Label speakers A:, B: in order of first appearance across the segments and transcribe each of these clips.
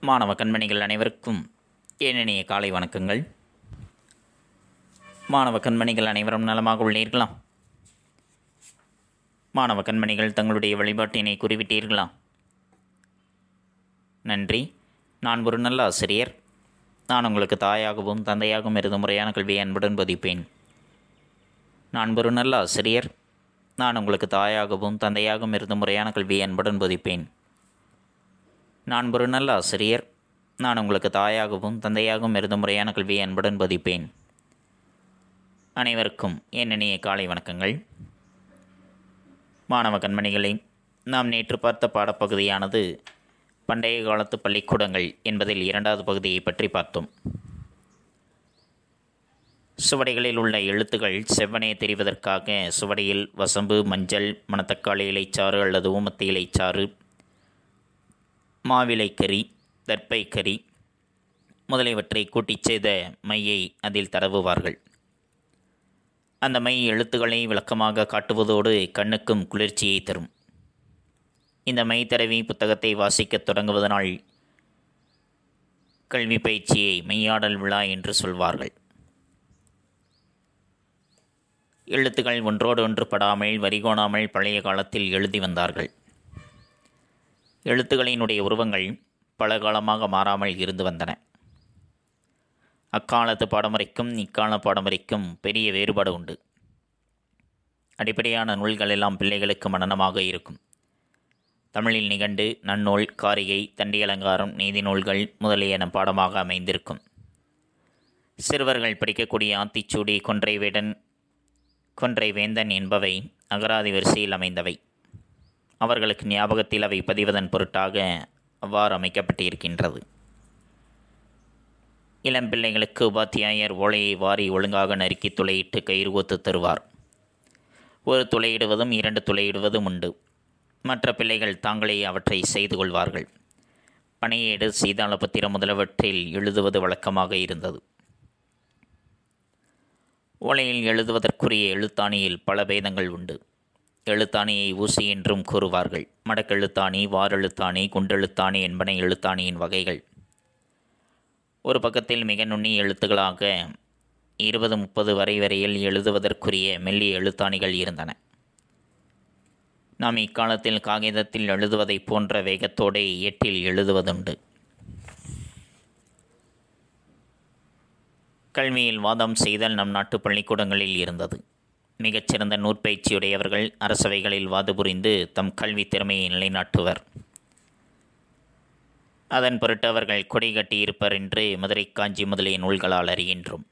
A: மாணவ கண்மணிகள் அனைவருக்கும் ஏனினிய காலை வணக்கங்கள் மாணவ கண்மணிகள் அனைவரும் நலமாக உள்ளீர்களா மாணவ கண்மணிகள் தங்களுடைய வழிபாட்டினை குறிவிட்டீர்களா நன்றி நான் ஒரு நல்ல ஆசிரியர் நான் உங்களுக்கு தாயாகவும் தந்தையாகவும் இருந்து முறையான கல்வியை அன்புடன் பதிப்பேன் நான் ஒரு நல்ல ஆசிரியர் நான் உங்களுக்கு தாயாகவும் தந்தையாகவும் இருந்து முறையான கல்வியை அன்புடன் போதிப்பேன் நான் ஒரு நல்ல ஆசிரியர் நான் உங்களுக்கு தாயாகவும் தந்தையாகவும் இருந்து முறையான கல்வியை அன்புடன் போதிப்பேன் அனைவருக்கும் என் இனிய காலை வணக்கங்கள் மாணவ கண்மணிகளை நாம் நேற்று பார்த்த பாடப்பகுதியானது பண்டைய காலத்து பள்ளிக்கூடங்கள் என்பதில் இரண்டாவது பகுதியை பற்றி பார்த்தோம் சுவடிகளில் உள்ள எழுத்துக்கள் செவ்வனே தெரிவதற்காக சுவடியில் வசம்பு மஞ்சள் மணத்தக்காளி இலைச்சாறு அல்லது ஊமத்தி இலைச்சாறு மாவிலைக்கறி தர்ப்பைக்கறி முதலியவற்றை கூட்டிச் செய்த மையை அதில் தடவுவார்கள் அந்த மை எழுத்துக்களை விளக்கமாக காட்டுவதோடு கண்ணுக்கும் குளிர்ச்சியை தரும் இந்த மை தடவி புத்தகத்தை வாசிக்கத் தொடங்குவதனால் கல்வி பயிற்சியை மெய்யாடல் விழா என்று சொல்வார்கள் எழுத்துக்கள் ஒன்றோடு ஒன்று படாமல் வரிகோணாமல் பழைய காலத்தில் எழுதி வந்தார்கள் எழுத்துக்களினுடைய உருவங்கள் பல காலமாக மாறாமல் இருந்து வந்தன அக்காலத்து பாடமுறைக்கும் இக்கால பாடமுறைக்கும் பெரிய வேறுபாடு உண்டு அடிப்படையான நூல்கள் எல்லாம் பிள்ளைகளுக்கு மனனமாக இருக்கும் தமிழில் நிகண்டு நன்னூல் காரிகை தண்டி அலங்காரம் நீதி நூல்கள் முதலியன பாடமாக அமைந்திருக்கும் சிறுவர்கள் படிக்கக்கூடிய ஆத்திச்சூடி கொன்றை வேடன் கொன்றை வேந்தன் என்பவை அகராதி வரிசையில் அமைந்தவை அவர்களுக்கு ஞாபகத்தில் அவை பதிவதன் பொருட்டாக அவ்வாறு அமைக்கப்பட்டிருக்கின்றது இளம் பிள்ளைகளுக்கு உபாத்தியாயர் ஓலையை வாரி ஒழுங்காக நறுக்கி துளையிட்டு கயிறு கோத்து தருவார் ஒரு துளையிடுவதும் இரண்டு துளையிடுவதும் உண்டு மற்ற பிள்ளைகள் தாங்களே அவற்றை செய்து கொள்வார்கள் பனையேடு சீதாள பத்திரம் முதலவற்றில் எழுதுவது வழக்கமாக இருந்தது ஓலையில் எழுதுவதற்குரிய எழுத்தாணியில் பல பேதங்கள் உண்டு எழுத்தாணியை ஊசி என்றும் கூறுவார்கள் மடக்கெழுத்தாணி வாரெழுத்தாணி குண்டெழுத்தாணி என்பன எழுத்தாணியின் வகைகள் ஒரு பக்கத்தில் மிக நுண்ணிய எழுத்துக்களாக இருபது முப்பது வரை வரையில் எழுதுவதற்குரிய மெல்லிய எழுத்தாணிகள் இருந்தன நாம் இக்காலத்தில் காகிதத்தில் எழுதுவதைப் போன்ற வேகத்தோடு ஏட்டில் எழுதுவதுண்டு கல்வியில் வாதம் செய்தல் நம் நாட்டு பள்ளிக்கூடங்களில் இருந்தது மிகச்சிறந்த நூற்பயிற்சியுடையவர்கள் அரசவைகளில் வாது புரிந்து தம் கல்வி திறமையை நிலைநாட்டுவர் அதன் பொருட்டு அவர்கள் கொடி கட்டியிருப்பர் என்று மதுரை காஞ்சி முதலிய நூல்களால் அறிகின்றோம்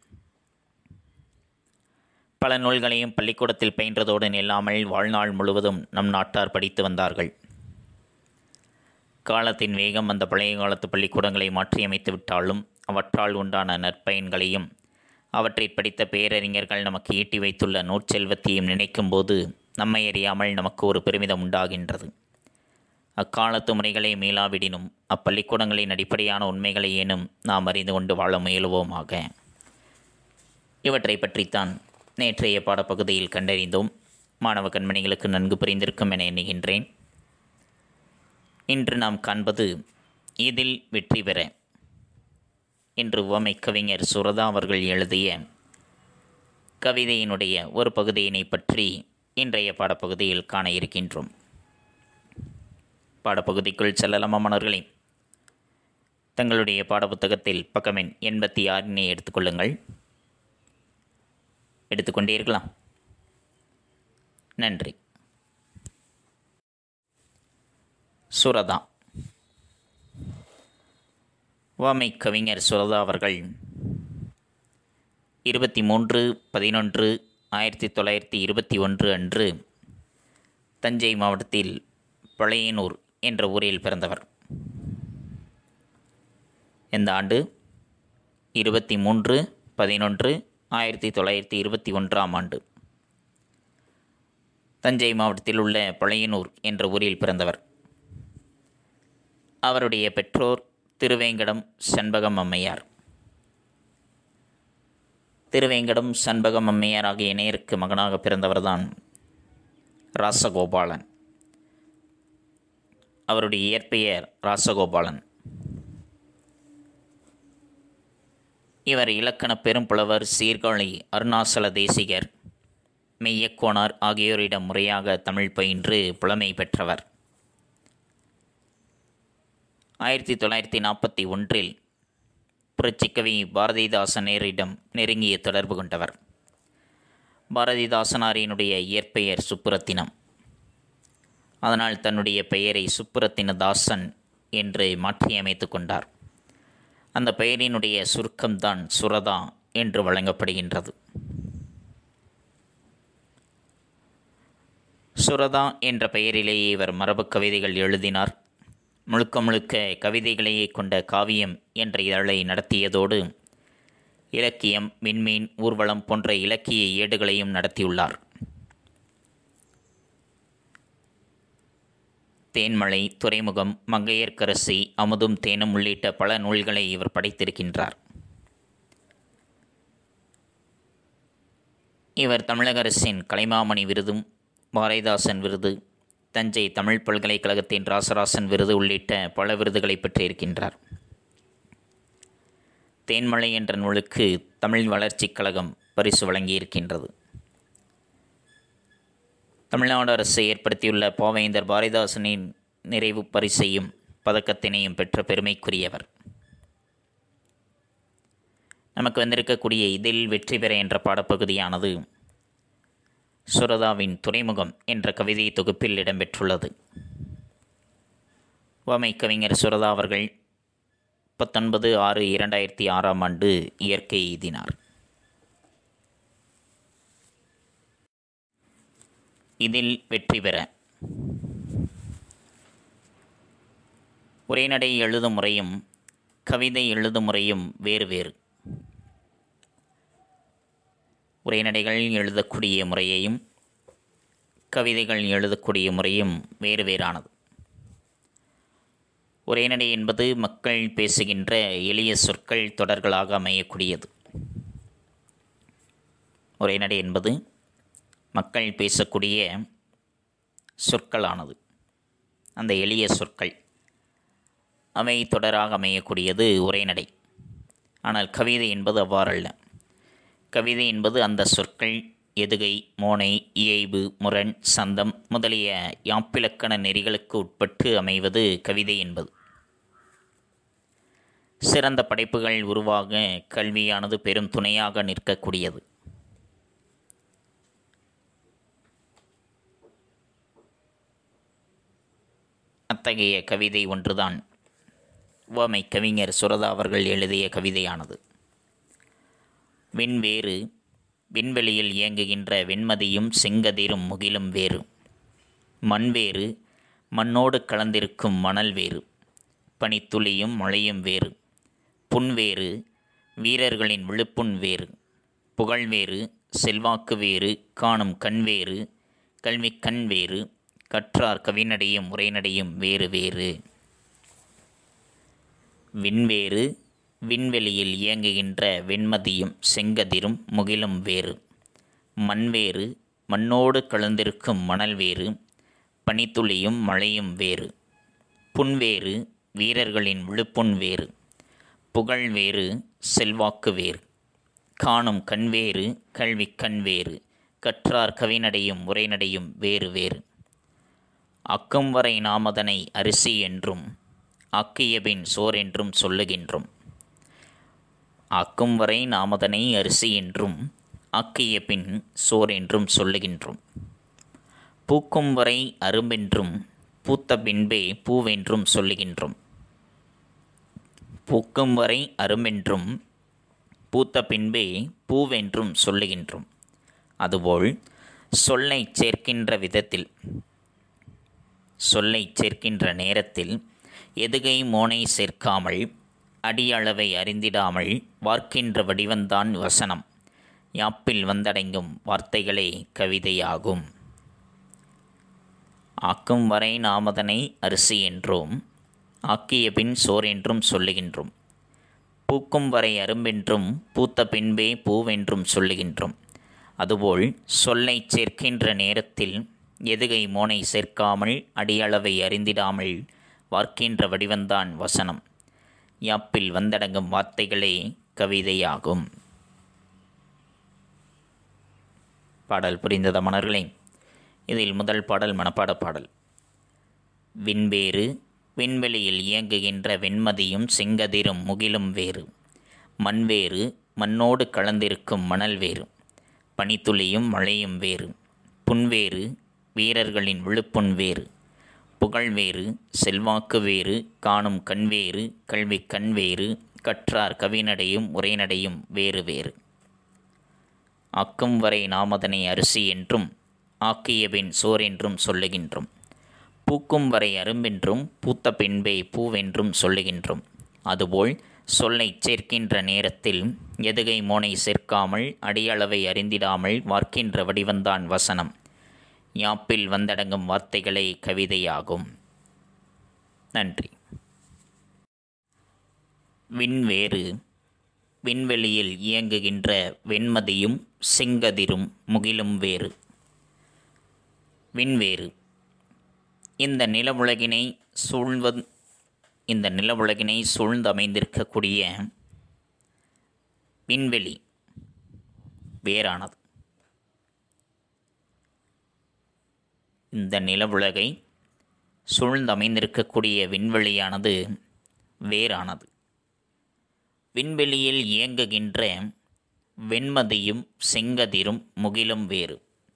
A: பல நூல்களையும் பள்ளிக்கூடத்தில் பயின்றதோடு நில்லாமல் வாழ்நாள் முழுவதும் நம் நாட்டார் படித்து வந்தார்கள் காலத்தின் வேகம் அந்த பழைய காலத்து பள்ளிக்கூடங்களை மாற்றியமைத்து விட்டாலும் அவற்றால் உண்டான நற்பயன்களையும் அவற்றை படித்த பேரறிஞர்கள் நமக்கு ஈட்டி வைத்துள்ள நூற்செல்வத்தையும் நினைக்கும்போது நம்மை அறியாமல் நமக்கு ஒரு பெருமிதம் உண்டாகின்றது அக்காலத்து முறைகளை மீளாவிடினும் அப்பள்ளிக்கூடங்களின் அடிப்படையான உண்மைகளை ஏனும் நாம் அறிந்து கொண்டு வாழ முயலுவோமாக இவற்றை பற்றித்தான் நேற்றைய பாடப்பகுதியில் கண்டறிந்தோம் மாணவ கண்மணிகளுக்கு நன்கு புரிந்திருக்கும் என எண்ணுகின்றேன் இன்று நாம் காண்பது இதில் வெற்றி பெற என்று உவமை கவிஞர் சுரதா அவர்கள் எழுதிய கவிதையினுடைய ஒரு பகுதியினை பற்றி இன்றைய பாடப்பகுதியில் காண இருக்கின்றோம் பாடப்பகுதிக்குள் செல்லலாமா மாணவர்களே தங்களுடைய பாடப்புத்தகத்தில் பக்கமெண் எண்பத்தி ஆறினை எடுத்துக்கொள்ளுங்கள் எடுத்துக்கொண்டீர்களா நன்றி சுரதா உவமை கவிஞர் சுரதா அவர்கள் இருபத்தி மூன்று பதினொன்று ஆயிரத்தி தொள்ளாயிரத்தி இருபத்தி ஒன்று அன்று தஞ்சை மாவட்டத்தில் பழையனூர் என்ற ஊரில் பிறந்தவர் இந்த ஆண்டு இருபத்தி மூன்று பதினொன்று ஆயிரத்தி தொள்ளாயிரத்தி இருபத்தி ஒன்றாம் ஆண்டு தஞ்சை மாவட்டத்தில் உள்ள பழையனூர் என்ற ஊரில் பிறந்தவர் அவருடைய பெற்றோர் திருவேங்கடம் சண்பகம் அம்மையார் திருவேங்கடம் சண்பகம் அம்மையார் ஆகிய இணையருக்கு மகனாக பிறந்தவர்தான் ராசகோபாலன் அவருடைய இயற்பெயர் ராசகோபாலன் இவர் இலக்கண பெரும்புலவர் சீர்காழி அருணாசல தேசிகர் மெய்யக்கோனார் ஆகியோரிடம் முறையாக தமிழ் பயின்று புலமை பெற்றவர் ஆயிரத்தி தொள்ளாயிரத்தி நாற்பத்தி ஒன்றில் புரட்சிக்கவி பாரதிதாசனரிடம் நெருங்கிய தொடர்பு கொண்டவர் பாரதிதாசனாரினுடைய இயற்பெயர் சுப்புரத்தினம் அதனால் தன்னுடைய பெயரை சுப்புரத்தினதாசன் என்று மாற்றியமைத்து கொண்டார் அந்த பெயரினுடைய சுருக்கம்தான் சுரதா என்று வழங்கப்படுகின்றது சுரதா என்ற பெயரிலேயே இவர் மரபு கவிதைகள் எழுதினார் முழுக்க முழுக்க கவிதைகளையே கொண்ட காவியம் என்ற இதழை நடத்தியதோடு இலக்கியம் விண்மீன் ஊர்வலம் போன்ற இலக்கிய ஏடுகளையும் நடத்தியுள்ளார் தேன்மலை துறைமுகம் மங்கையர்க்கரசி அமுதும் தேனும் உள்ளிட்ட பல நூல்களை இவர் படைத்திருக்கின்றார் இவர் தமிழக அரசின் கலைமாமணி விருதும் பாரதிதாசன் விருது தஞ்சை தமிழ் பல்கலைக்கழகத்தின் ராசராசன் விருது உள்ளிட்ட பல விருதுகளை பெற்றிருக்கின்றார் தேன்மலை என்ற நூலுக்கு தமிழ் வளர்ச்சிக் கழகம் பரிசு வழங்கியிருக்கின்றது தமிழ்நாடு அரசு ஏற்படுத்தியுள்ள பாவேந்தர் பாரதிதாசனின் நிறைவு பரிசையும் பதக்கத்தினையும் பெற்ற பெருமைக்குரியவர் நமக்கு வந்திருக்கக்கூடிய இதில் வெற்றி பெற என்ற பாடப்பகுதியானது சுரதாவின் துறைமுகம் என்ற கவிதை தொகுப்பில் இடம்பெற்றுள்ளது உவமை கவிஞர் சுரதா அவர்கள் பத்தொன்பது ஆறு இரண்டாயிரத்தி ஆறாம் ஆண்டு இயற்கை எய்தினார் இதில் வெற்றி பெற உரைநடை எழுதும் முறையும் கவிதை எழுதும் முறையும் வேறு வேறு உரைநடைகள் எழுதக்கூடிய முறையையும் கவிதைகள் எழுதக்கூடிய முறையும் வேறு வேறானது உரைநடை என்பது மக்கள் பேசுகின்ற எளிய சொற்கள் தொடர்களாக அமையக்கூடியது உரைநடை என்பது மக்கள் பேசக்கூடிய சொற்களானது அந்த எளிய சொற்கள் அவை தொடராக அமையக்கூடியது உரைநடை ஆனால் கவிதை என்பது அவ்வாறல்ல கவிதை என்பது அந்த சொற்கள் எதுகை மோனை இயைபு முரண் சந்தம் முதலிய யாப்பிலக்கண நெறிகளுக்கு உட்பட்டு அமைவது கவிதை என்பது சிறந்த படைப்புகள் உருவாக கல்வியானது பெரும் துணையாக நிற்கக்கூடியது அத்தகைய கவிதை ஒன்றுதான் உவமை கவிஞர் சுரதா அவர்கள் எழுதிய கவிதையானது விண்வேறு விண்வெளியில் இயங்குகின்ற வெண்மதியும் செங்கதிரும் முகிலும் வேறு மண்வேறு மண்ணோடு கலந்திருக்கும் மணல் வேறு பனித்துளியும் மழையும் வேறு புன்வேறு வீரர்களின் விழுப்புண் வேறு புகழ்வேறு செல்வாக்கு வேறு காணும் கண்வேறு கல்வி கண் வேறு கற்றார் கவிநடையும் உரைநடையும் வேறு வேறு விண்வேறு விண்வெளியில் இயங்குகின்ற வெண்மதியும் செங்கதிரும் முகிலும் வேறு மண்வேறு மண்ணோடு கலந்திருக்கும் மணல் வேறு பனித்துளியும் மழையும் வேறு புன்வேறு வீரர்களின் விழுப்புண் வேறு புகழ் வேறு செல்வாக்கு வேறு காணும் கண்வேறு கல்வி கண்வேறு கற்றார் கவிநடையும் உரைநடையும் வேறு வேறு அக்கம் வரை நாமதனை அரிசி என்றும் ஆக்கியபின் சோர் என்றும் சொல்லுகின்றோம் ஆக்கும் வரை நாமதனை அரிசி என்றும் ஆக்கிய பின் சோர் என்றும் சொல்லுகின்றோம் பூக்கும் வரை அரும்பென்றும் பூத்த பின்பே பூவென்றும் சொல்லுகின்றோம் பூக்கும் வரை அரும்பென்றும் பூத்த பின்பே பூவென்றும் சொல்லுகின்றோம் அதுபோல் சொல்லை சேர்க்கின்ற விதத்தில் சொல்லை சேர்க்கின்ற நேரத்தில் எதுகை மோனை சேர்க்காமல் அடியளவை அறிந்திடாமல் வார்க்கின்ற வடிவந்தான் வசனம் யாப்பில் வந்தடைங்கும் வார்த்தைகளே கவிதையாகும் ஆக்கும் வரை நாமதனை அரிசி என்றோம் ஆக்கிய பின் சோர் என்றும் சொல்லுகின்றோம் பூக்கும் வரை அரும்பென்றும் பூத்த பின்பே பூவென்றும் சொல்லுகின்றோம் அதுபோல் சொல்லை சேர்க்கின்ற நேரத்தில் எதுகை மோனை சேர்க்காமல் அடியளவை அறிந்திடாமல் வார்க்கின்ற வடிவந்தான் வசனம் யாப்பில் வந்தடங்கும் வார்த்தைகளே கவிதையாகும் பாடல் புரிந்தத மணர்களே இதில் முதல் பாடல் மனப்பாட பாடல் விண்வேறு விண்வெளியில் இயங்குகின்ற வெண்மதியும் செங்கதிரும் முகிலும் வேறு மண்வேறு மண்ணோடு கலந்திருக்கும் மணல் வேறு பனித்துளியும் மழையும் வேறு புன்வேறு வீரர்களின் விழுப்புண் வேறு புகழ் வேறு செல்வாக்கு வேறு காணும் கண்வேறு கல்வி கண்வேறு கற்றார் கவிநடையும் உரைநடையும் வேறு வேறு ஆக்கும் வரை நாம் அதனை அரிசி என்றும் ஆக்கியபின் சோர் என்றும் சொல்லுகின்றோம் பூக்கும் வரை அரும்பென்றும் பூத்த பின்பே பூவென்றும் சொல்லுகின்றோம் அதுபோல் சொல்லைச் சேர்க்கின்ற நேரத்தில் எதுகை மோனை சேர்க்காமல் அடியளவை அறிந்திடாமல் வார்க்கின்ற வடிவந்தான் வசனம் யாப்பில் வந்தடங்கும் வார்த்தைகளே கவிதையாகும் நன்றி விண்வேறு விண்வெளியில் இயங்குகின்ற வெண்மதியும் செங்கதிரும் முகிலும் வேறு விண்வேறு இந்த நிலவுலகினை சூழ்வது இந்த நிலவுலகினை சூழ்ந்தமைந்திருக்கக்கூடிய விண்வெளி வேறானது இந்த நிலவுலகை சூழ்ந்தமைந்திருக்கக்கூடிய விண்வெளியானது வேறானது விண்வெளியில் இயங்குகின்ற வெண்மதியும் செங்கதிரும் முகிலும் வேறு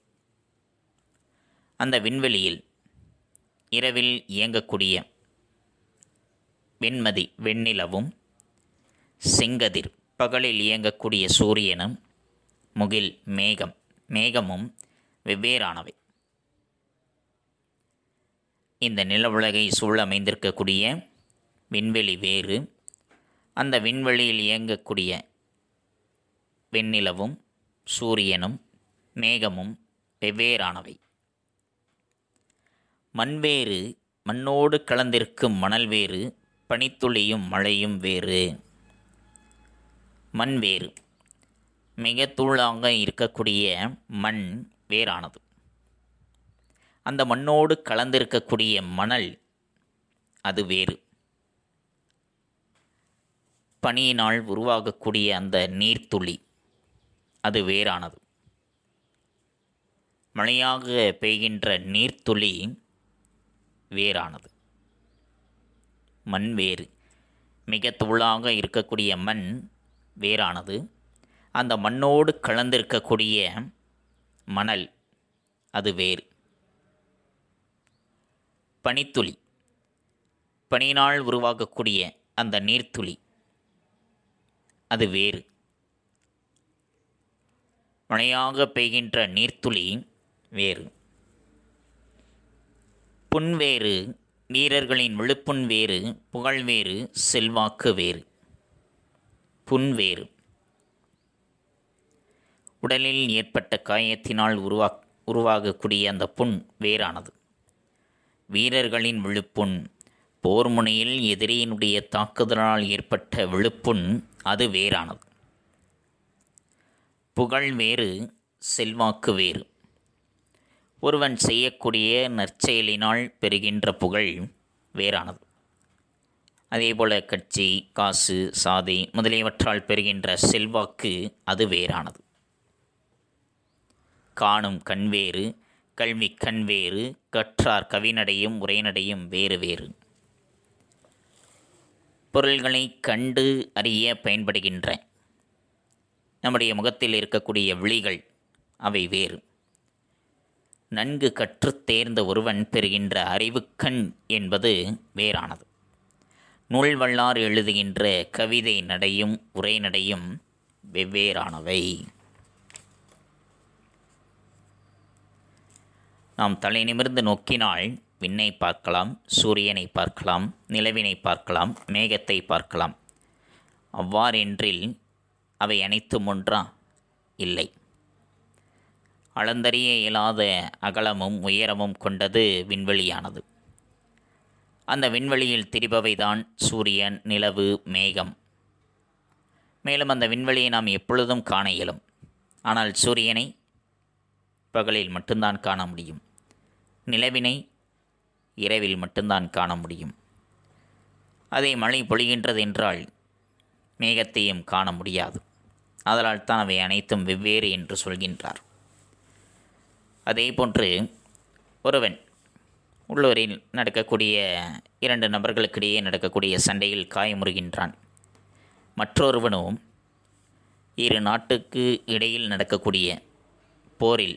A: அந்த விண்வெளியில் இரவில் இயங்கக்கூடிய வெண்மதி வெண்ணிலவும் செங்கதிர் பகலில் இயங்கக்கூடிய சூரியனும் முகில் மேகம் மேகமும் வெவ்வேறானவை இந்த நில உலகை சூழ அமைந்திருக்கக்கூடிய விண்வெளி வேறு அந்த விண்வெளியில் இயங்கக்கூடிய வெண்ணிலவும் சூரியனும் மேகமும் வெவ்வேறானவை மண்வேறு மண்ணோடு கலந்திருக்கும் மணல் வேறு பனித்துளியும் மழையும் வேறு மண் வேறு மிக தூளாக இருக்கக்கூடிய மண் வேறானது அந்த மண்ணோடு கலந்திருக்கக்கூடிய மணல் அது வேறு பனியினால் உருவாகக்கூடிய அந்த நீர்த்துளி அது வேறானது மழையாக பெய்கின்ற நீர்த்துளி வேறானது மண் வேறு மிக தூளாக இருக்கக்கூடிய மண் வேறானது அந்த மண்ணோடு கலந்திருக்கக்கூடிய மணல் அது வேறு பனித்துளி பனியினால் உருவாகக்கூடிய அந்த நீர்த்துளி அது வேறு மழையாக பெய்கின்ற நீர்த்துளி வேறு புன்வேறு வீரர்களின் விழுப்புண் வேறு புகழ் வேறு செல்வாக்கு வேறு புன்வேறு உடலில் ஏற்பட்ட காயத்தினால் உருவா உருவாகக்கூடிய அந்த புண் வேறானது வீரர்களின் விழுப்புண் போர் முனையில் எதிரியினுடைய தாக்குதலால் ஏற்பட்ட விழுப்புண் அது வேறானது புகழ் வேறு செல்வாக்கு வேறு ஒருவன் செய்யக்கூடிய நற்செயலினால் பெறுகின்ற புகழ் வேறானது அதேபோல கட்சி காசு சாதி முதலியவற்றால் பெறுகின்ற செல்வாக்கு அது வேறானது காணும் கண்வேறு கல்வி கண்வேறு கற்றார் கவிநடையும் உரைநடையும் வேறு வேறு பொருள்களை கண்டு அறிய பயன்படுகின்ற நம்முடைய முகத்தில் இருக்கக்கூடிய விழிகள் அவை வேறு நன்கு கற்றுத் தேர்ந்த ஒருவன் பெறுகின்ற அறிவுக்கண் என்பது வேறானது நூல் வல்லார் எழுதுகின்ற கவிதை நடையும் உரைநடையும் வெவ்வேறானவை நாம் தலை நிமிர்ந்து நோக்கினால் விண்ணை பார்க்கலாம் சூரியனை பார்க்கலாம் நிலவினை பார்க்கலாம் மேகத்தை பார்க்கலாம் அவ்வாறென்றில் அவை அனைத்தும் ஒன்றா இல்லை அளந்தறிய இயலாத அகலமும் உயரமும் கொண்டது விண்வெளியானது அந்த விண்வெளியில் திரிபவைதான் சூரியன் நிலவு மேகம் மேலும் அந்த விண்வெளியை நாம் எப்பொழுதும் காண இயலும் ஆனால் சூரியனை பகலில் மட்டும்தான் காண முடியும் நிலவினை இரவில் மட்டும்தான் காண முடியும் அதை மழை பொழிகின்றது என்றால் மேகத்தையும் காண முடியாது அதனால் தான் அவை அனைத்தும் வெவ்வேறு என்று சொல்கின்றார் அதே போன்று ஒருவன் உள்ளூரில் நடக்கக்கூடிய இரண்டு நபர்களுக்கிடையே நடக்கக்கூடிய சண்டையில் காயமுறுகின்றான் மற்றொருவனும் இரு நாட்டுக்கு இடையில் நடக்கக்கூடிய போரில்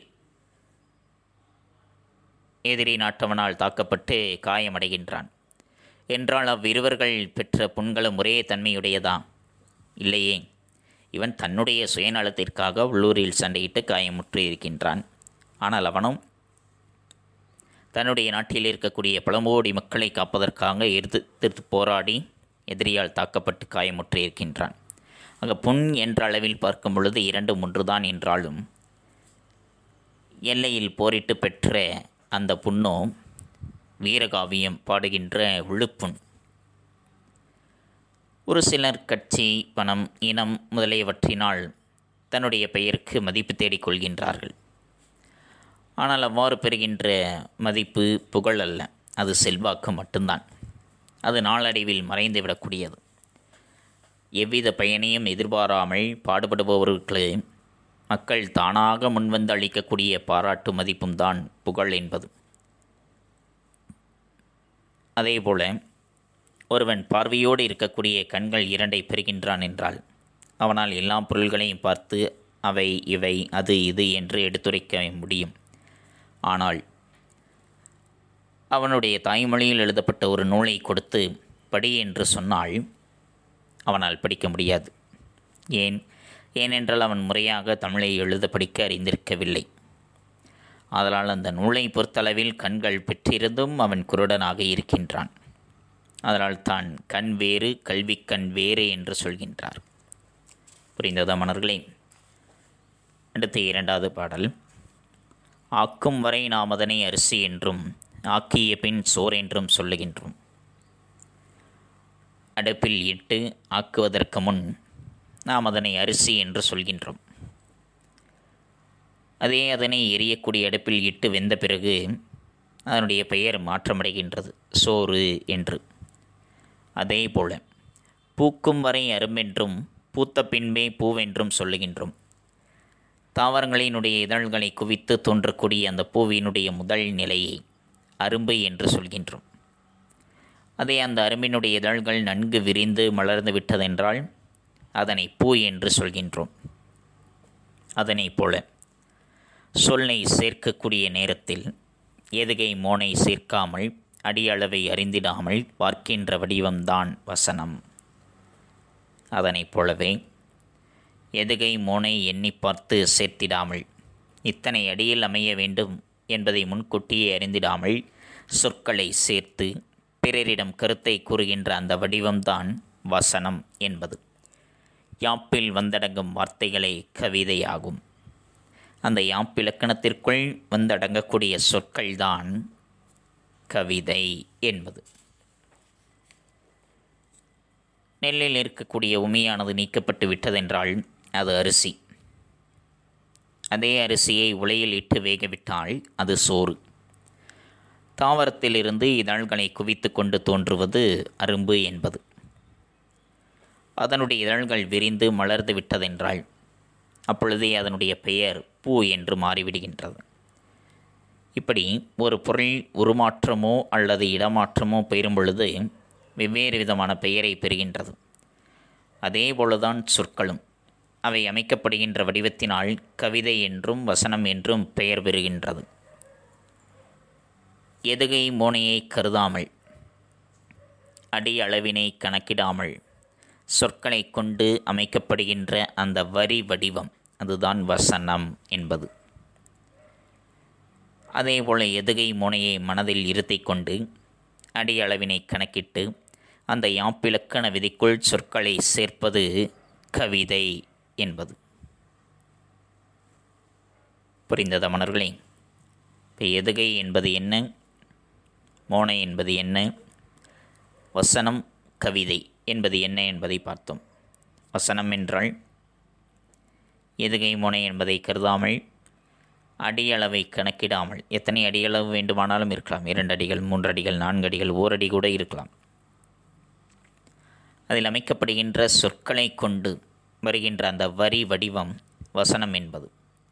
A: எதிரி நாட்டவனால் தாக்கப்பட்டு காயமடைகின்றான் என்றால் அவ்விருவர்கள் பெற்ற புண்களும் ஒரே தன்மையுடையதா இல்லையே இவன் தன்னுடைய சுயநலத்திற்காக உள்ளூரில் சண்டையிட்டு காயமுற்று இருக்கின்றான் ஆனால் அவனும் தன்னுடைய நாட்டில் இருக்கக்கூடிய பழம்போடி மக்களை காப்பதற்காக எதிர்த்து போராடி எதிரியால் தாக்கப்பட்டு காயமுற்று இருக்கின்றான் அங்கே புண் என்ற அளவில் பார்க்கும் பொழுது இரண்டும் ஒன்றுதான் என்றாலும் எல்லையில் போரிட்டு பெற்ற அந்த புண்ணோ வீரகாவியம் பாடுகின்ற விழுப்புண் ஒரு சிலர் கட்சி பணம் இனம் முதலியவற்றினால் தன்னுடைய பெயருக்கு மதிப்பு தேடிக் கொள்கின்றார்கள் ஆனால் அவ்வாறு பெறுகின்ற மதிப்பு புகழ் அல்ல அது செல்வாக்கு மட்டும்தான் அது நாளடைவில் மறைந்துவிடக்கூடியது எவ்வித பயனையும் எதிர்பாராமல் பாடுபடுபவர்களுக்கு மக்கள் தானாக முன்வந்து அளிக்கக்கூடிய பாராட்டு மதிப்பும் தான் புகழ் என்பது அதேபோல ஒருவன் பார்வையோடு இருக்கக்கூடிய கண்கள் இரண்டை பெறுகின்றான் என்றால் அவனால் எல்லா பொருள்களையும் பார்த்து அவை இவை அது இது என்று எடுத்துரைக்க முடியும் ஆனால் அவனுடைய தாய்மொழியில் எழுதப்பட்ட ஒரு நூலை கொடுத்து படி என்று சொன்னால் அவனால் படிக்க முடியாது ஏன் ஏனென்றால் அவன் முறையாக தமிழை எழுத படிக்க அறிந்திருக்கவில்லை அதனால் அந்த நூலை பொறுத்தளவில் கண்கள் பெற்றிருந்தும் அவன் குருடனாக இருக்கின்றான் அதனால் தான் கண் வேறு கல்வி கண் வேறு என்று சொல்கின்றார் புரிந்ததா மணர்களே அடுத்த இரண்டாவது பாடல் ஆக்கும் வரை நாம் அதனை அரிசி என்றும் ஆக்கிய பின் சோர் என்றும் சொல்லுகின்றோம் அடுப்பில் இட்டு ஆக்குவதற்கு முன் நாம் அதனை அரிசி என்று சொல்கின்றோம் அதே அதனை எரியக்கூடிய அடுப்பில் இட்டு வெந்த பிறகு அதனுடைய பெயர் மாற்றமடைகின்றது சோறு என்று அதே போல பூக்கும் வரை அரும்பென்றும் பூத்த பின்பே பூவென்றும் சொல்லுகின்றோம் தாவரங்களினுடைய இதழ்களை குவித்து தோன்றக்கூடிய அந்த பூவினுடைய முதல் நிலையை அரும்பு என்று சொல்கின்றோம் அதே அந்த அரும்பினுடைய இதழ்கள் நன்கு விரிந்து மலர்ந்து விட்டதென்றால் அதனை பூ என்று சொல்கின்றோம் அதனைப் போல சொல்லை சேர்க்கக்கூடிய நேரத்தில் எதுகை மோனை சேர்க்காமல் அடியளவை அறிந்திடாமல் பார்க்கின்ற வடிவம்தான் வசனம் அதனைப் போலவே எதுகை மோனை எண்ணி பார்த்து சேர்த்திடாமல் இத்தனை அடியில் அமைய வேண்டும் என்பதை முன்கூட்டியே அறிந்திடாமல் சொற்களை சேர்த்து பிறரிடம் கருத்தை கூறுகின்ற அந்த வடிவம்தான் வசனம் என்பது யாப்பில் வந்தடங்கும் வார்த்தைகளே கவிதையாகும் அந்த யாப்பிலக்கணத்திற்குள் வந்தடங்கக்கூடிய சொற்கள்தான் கவிதை என்பது நெல்லில் இருக்கக்கூடிய உமியானது நீக்கப்பட்டு விட்டதென்றால் அது அரிசி அதே அரிசியை உலையில் இட்டு வேகவிட்டால் அது சோறு தாவரத்திலிருந்து இதழ்களை குவித்து கொண்டு தோன்றுவது அரும்பு என்பது அதனுடைய இதழ்கள் விரிந்து மலர்ந்து விட்டதென்றால் அப்பொழுதே அதனுடைய பெயர் பூ என்று மாறிவிடுகின்றது இப்படி ஒரு பொருள் உருமாற்றமோ அல்லது இடமாற்றமோ பெறும் பொழுது வெவ்வேறு விதமான பெயரை பெறுகின்றது அதே போலதான் சொற்களும் அவை அமைக்கப்படுகின்ற வடிவத்தினால் கவிதை என்றும் வசனம் என்றும் பெயர் பெறுகின்றது எதுகை மோனையை கருதாமல் அடி அளவினை கணக்கிடாமல் சொற்களை கொண்டு அமைக்கப்படுகின்ற அந்த வரி வடிவம் அதுதான் வசனம் என்பது அதேபோல எதுகை மோனையை மனதில் இருத்தி கொண்டு அடி அளவினை கணக்கிட்டு அந்த யாப்பிலக்கண விதிக்குள் சொற்களை சேர்ப்பது கவிதை என்பது புரிந்ததா மணர்களே இப்போ எதுகை என்பது என்ன மோனை என்பது என்ன வசனம் கவிதை என்பது என்ன என்பதை பார்த்தோம் வசனம் என்றால் எதுகை மோனை என்பதை கருதாமல் அடியளவை கணக்கிடாமல் எத்தனை அடியளவு வேண்டுமானாலும் இருக்கலாம் இரண்டு அடிகள் மூன்று அடிகள் நான்கு அடிகள் ஓரடி கூட இருக்கலாம் அதில் அமைக்கப்படுகின்ற சொற்களை கொண்டு வருகின்ற அந்த வரி வடிவம் வசனம் என்பது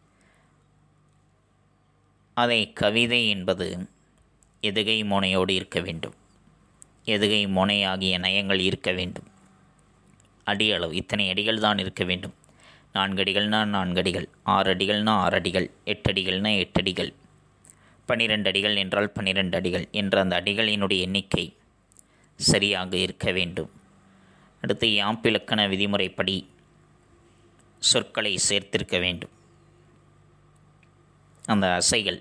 A: அதை கவிதை என்பது எதுகை மோனையோடு இருக்க வேண்டும் எதுகை மோனை ஆகிய நயங்கள் இருக்க வேண்டும் அடி அளவு இத்தனை அடிகள் தான் இருக்க வேண்டும் நான்கு அடிகள்னா நான்கு அடிகள் ஆறு அடிகள்னா ஆறு அடிகள் எட்டு அடிகள்னா எட்டு அடிகள் பன்னிரெண்டு அடிகள் என்றால் பன்னிரெண்டு அடிகள் என்ற அந்த அடிகளினுடைய எண்ணிக்கை சரியாக இருக்க வேண்டும் அடுத்து யாப்பிலக்கண விதிமுறைப்படி சொற்களை சேர்த்திருக்க வேண்டும் அந்த அசைகள்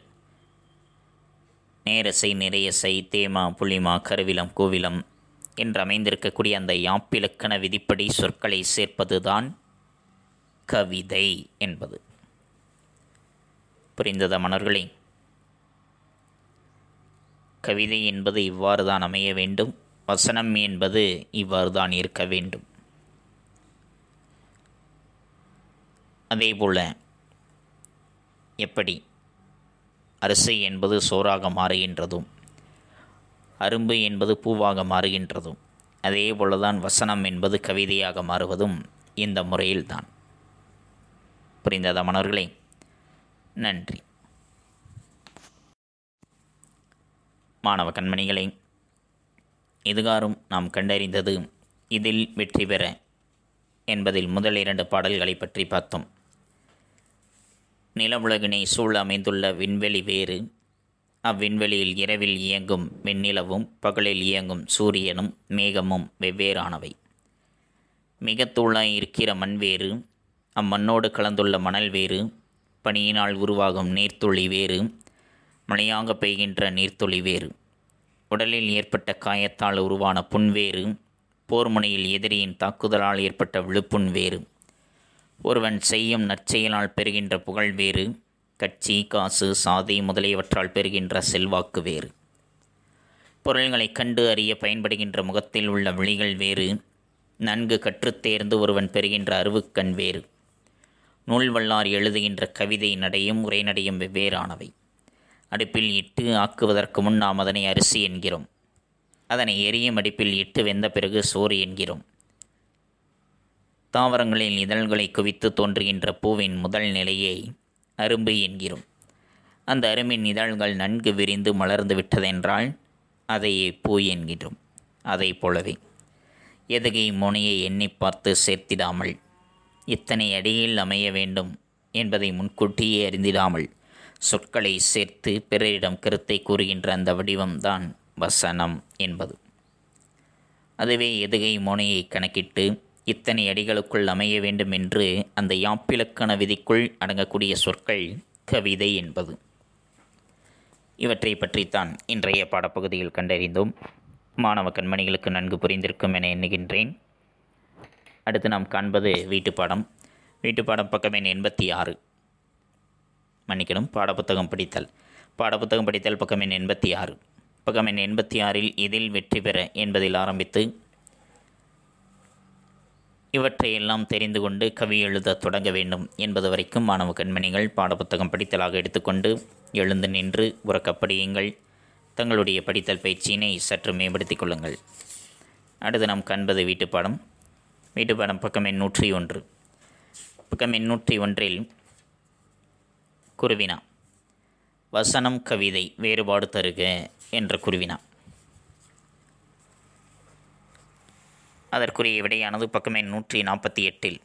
A: நேரசை நிறையசை தேமா புளிமா கருவிலம் கோவிலம் என்று அமைந்திருக்கக்கூடிய அந்த யாப்பிலக்கண விதிப்படி சொற்களை சேர்ப்பதுதான் கவிதை என்பது புரிந்ததா மணர்களே கவிதை என்பது இவ்வாறு தான் அமைய வேண்டும் வசனம் என்பது இவ்வாறு தான் இருக்க வேண்டும் அதேபோல எப்படி அரிசி என்பது சோறாக மாறுகின்றதும் அரும்பு என்பது பூவாக மாறுகின்றதும் அதே போலதான் வசனம் என்பது கவிதையாக மாறுவதும் இந்த முறையில்தான் புரிந்ததா மணவர்களே நன்றி மாணவ கண்மணிகளே இதுகாரும் நாம் கண்டறிந்தது இதில் வெற்றி பெற என்பதில் முதல் இரண்டு பாடல்களை பற்றி பார்த்தோம் நிலவுலகினை சூழ அமைந்துள்ள விண்வெளி வேறு அவ்விண்வெளியில் இரவில் இயங்கும் வெண்ணிலவும் பகலில் இயங்கும் சூரியனும் மேகமும் வெவ்வேறானவை மிக தூளாய் இருக்கிற மண் வேறு அம்மண்ணோடு கலந்துள்ள மணல் வேறு பனியினால் உருவாகும் நீர்த்துளி வேறு மழையாக பெய்கின்ற நீர்த்துளி வேறு உடலில் ஏற்பட்ட காயத்தால் உருவான புண்வேறு போர்முனையில் எதிரியின் தாக்குதலால் ஏற்பட்ட விழுப்புண் வேறு ஒருவன் செய்யும் நற்செயலால் பெறுகின்ற புகழ் வேறு கட்சி காசு சாதி முதலியவற்றால் பெறுகின்ற செல்வாக்கு வேறு பொருள்களை கண்டு அறிய பயன்படுகின்ற முகத்தில் உள்ள விழிகள் வேறு நன்கு கற்றுத்தேர்ந்து ஒருவன் பெறுகின்ற அறிவுக்கண் வேறு நூல்வல்லார் எழுதுகின்ற கவிதை நடையும் உரைநடையும் வெவ்வேறானவை அடுப்பில் இட்டு ஆக்குவதற்கு முன் நாம் அதனை அரிசி என்கிறோம் அதனை எரியும் அடுப்பில் இட்டு வெந்த பிறகு சோறு என்கிறோம் தாவரங்களில் இதழ்களை குவித்து தோன்றுகின்ற பூவின் முதல் நிலையை அரும்பு என்கிறோம் அந்த அரும்பின் இதழ்கள் நன்கு விரிந்து மலர்ந்து விட்டதென்றால் அதையே பூ என்கிறோம் அதை போலவே எதுகை முனையை எண்ணி பார்த்து சேர்த்திடாமல் இத்தனை அடியில் அமைய வேண்டும் என்பதை முன்கூட்டியே அறிந்திடாமல் சொற்களை சேர்த்து பிறரிடம் கருத்தை கூறுகின்ற அந்த வடிவம்தான் வசனம் என்பது அதுவே எதுகை மோனையை கணக்கிட்டு இத்தனை அடிகளுக்குள் அமைய வேண்டும் என்று அந்த யாப்பிலக்கண விதிக்குள் அடங்கக்கூடிய சொற்கள் கவிதை என்பது இவற்றை பற்றித்தான் இன்றைய பாடப்பகுதியில் கண்டறிந்தோம் மாணவ கண்மணிகளுக்கு நன்கு புரிந்திருக்கும் என எண்ணுகின்றேன் அடுத்து நாம் காண்பது வீட்டுப்பாடம் வீட்டுப்பாடம் பக்கம் எண் எண்பத்தி ஆறு மன்னிக்கணும் பாடப்புத்தகம் படித்தல் பாடப்புத்தகம் படித்தல் பக்கம் எண் எண்பத்தி ஆறு பக்கம் எண் எண்பத்தி ஆறில் இதில் வெற்றி பெற என்பதில் ஆரம்பித்து இவற்றையெல்லாம் தெரிந்து கொண்டு கவி எழுத தொடங்க வேண்டும் என்பது வரைக்கும் மாணவ கண்மணிகள் பாடப்புத்தகம் படித்தலாக எடுத்துக்கொண்டு எழுந்து நின்று உறக்கப்படியுங்கள் தங்களுடைய படித்தல் பயிற்சியினை சற்று மேம்படுத்திக் கொள்ளுங்கள் அடுத்து நாம் காண்பது வீட்டுப்பாடம் வீட்டுப்பாடம் பக்கம் எண் நூற்றி ஒன்று பக்கம் எண் நூற்றி ஒன்றில் குருவினா வசனம் கவிதை வேறுபாடு தருக என்ற குருவினா அதற்குரிய விடையானது பக்கம் எண் நூற்றி நாற்பத்தி எட்டில்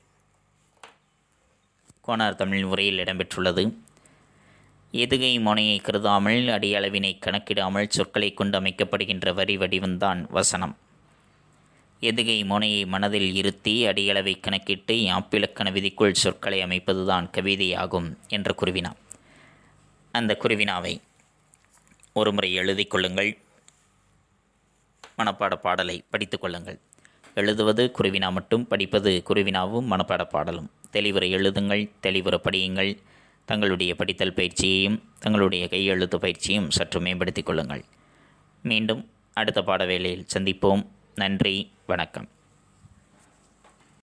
A: கோனார் தமிழ் உரையில் இடம்பெற்றுள்ளது எதுகை முனையை கருதாமல் அடியளவினை கணக்கிடாமல் சொற்களை கொண்டு அமைக்கப்படுகின்ற வரி வடிவம்தான் வசனம் எதுகை முனையை மனதில் இருத்தி அடியளவை கணக்கிட்டு யாப்பிலக்கண விதிக்குள் சொற்களை அமைப்பதுதான் கவிதையாகும் என்ற குருவினா அந்த குருவினாவை ஒருமுறை எழுதி கொள்ளுங்கள் மனப்பாட பாடலை படித்து கொள்ளுங்கள் எழுதுவது குருவினா மட்டும் படிப்பது குருவினாவும் மனப்பாட பாடலும் தெளிவுரை எழுதுங்கள் தெளிவுற படியுங்கள் தங்களுடைய படித்தல் பயிற்சியையும் தங்களுடைய கையெழுத்து பயிற்சியும் சற்று மேம்படுத்திக் கொள்ளுங்கள் மீண்டும் அடுத்த பாட வேளையில் சந்திப்போம் நன்றி வணக்கம்